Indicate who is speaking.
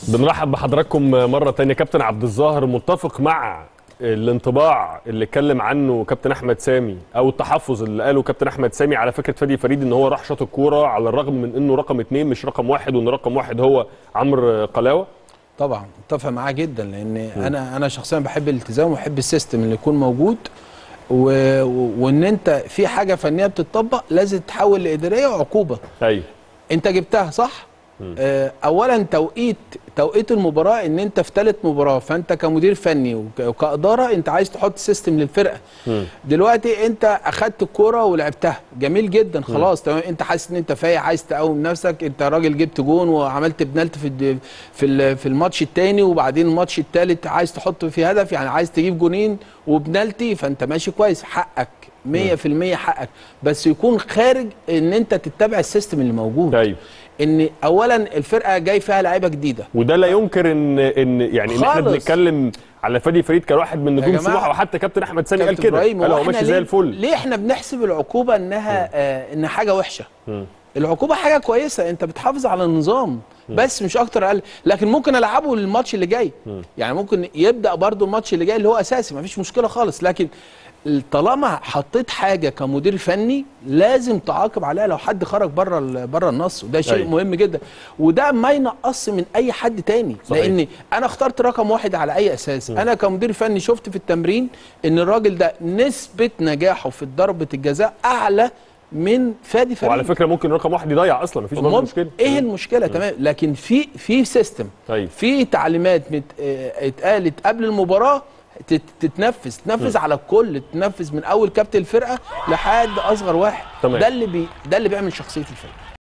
Speaker 1: بنرحب بحضراتكم مرة تانية كابتن عبد الظاهر متفق مع الانطباع اللي اتكلم عنه كابتن احمد سامي او التحفظ اللي قاله كابتن احمد سامي على فكره فادي فريد ان هو راح شاط الكوره على الرغم من انه رقم اثنين مش رقم واحد وان رقم واحد هو عمرو قلاوه
Speaker 2: طبعا متفق معاه جدا لان انا انا شخصيا بحب الالتزام وبحب السيستم اللي يكون موجود و... و- وان انت في حاجه فنيه بتطبق لازم تتحول لاداريه وعقوبه
Speaker 1: ايوه
Speaker 2: انت جبتها صح آه، اولا توقيت توقيت المباراه ان انت في ثالث مباراه فانت كمدير فني وك- وكاداره انت عايز تحط سيستم للفرقه دلوقتي انت اخدت الكوره ولعبتها جميل جدا خلاص تمام انت حاسس ان انت فايق عايز تقوم نفسك انت راجل جبت جون وعملت بنالتي في الد- في ال- في الماتش الثاني وبعدين الماتش الثالث عايز تحط في هدف يعني عايز تجيب جونين وبنالتي فانت ماشي كويس حقك 100% حقك بس يكون خارج ان انت تتبع السيستم اللي موجود
Speaker 1: ايوه
Speaker 2: ان اولا الفرقه جاي فيها لعيبه جديده
Speaker 1: وده لا ينكر ان ان يعني ان احنا
Speaker 2: خالص.
Speaker 1: بنتكلم على فادي فريد كواحد من نجوم
Speaker 2: جماعة،
Speaker 1: سموحه وحتى كابتن احمد سامي قال
Speaker 2: كابتن
Speaker 1: كده
Speaker 2: إبراهيم،
Speaker 1: قال
Speaker 2: هو
Speaker 1: هو
Speaker 2: إحنا
Speaker 1: ماشي
Speaker 2: ليه-
Speaker 1: زي الفل
Speaker 2: ليه احنا بنحسب العقوبه انها آه ان حاجه وحشه العقوبه حاجه كويسه انت بتحافظ على النظام بس مش اكتر اقل لكن ممكن العبه الماتش اللي جاي يعني ممكن يبدا برضو الماتش اللي جاي اللي هو اساسي مفيش مشكله خالص لكن طالما حطيت حاجه كمدير فني لازم تعاقب عليها لو حد خرج بره ال- بره النص وده شيء
Speaker 1: أيوة.
Speaker 2: مهم جدا وده ما ينقص من اي حد تاني
Speaker 1: صحيح.
Speaker 2: لان انا اخترت رقم واحد على اي اساس انا كمدير فني شفت في التمرين ان الراجل ده نسبه نجاحه في ضربه الجزاء اعلى من فادي فريد
Speaker 1: وعلى فكره ممكن رقم واحد يضيع اصلا مفيش برضه
Speaker 2: ممكن-
Speaker 1: مشكله
Speaker 2: ايه المشكله تمام لكن في في سيستم
Speaker 1: أيوة.
Speaker 2: في تعليمات مت... اه، اتقالت قبل المباراه تت- تتنفذ تنفذ على الكل تنفذ من اول كابتن الفرقه لحد اصغر واحد
Speaker 1: تمام.
Speaker 2: ده اللي بي... ده اللي بيعمل شخصيه الفرقه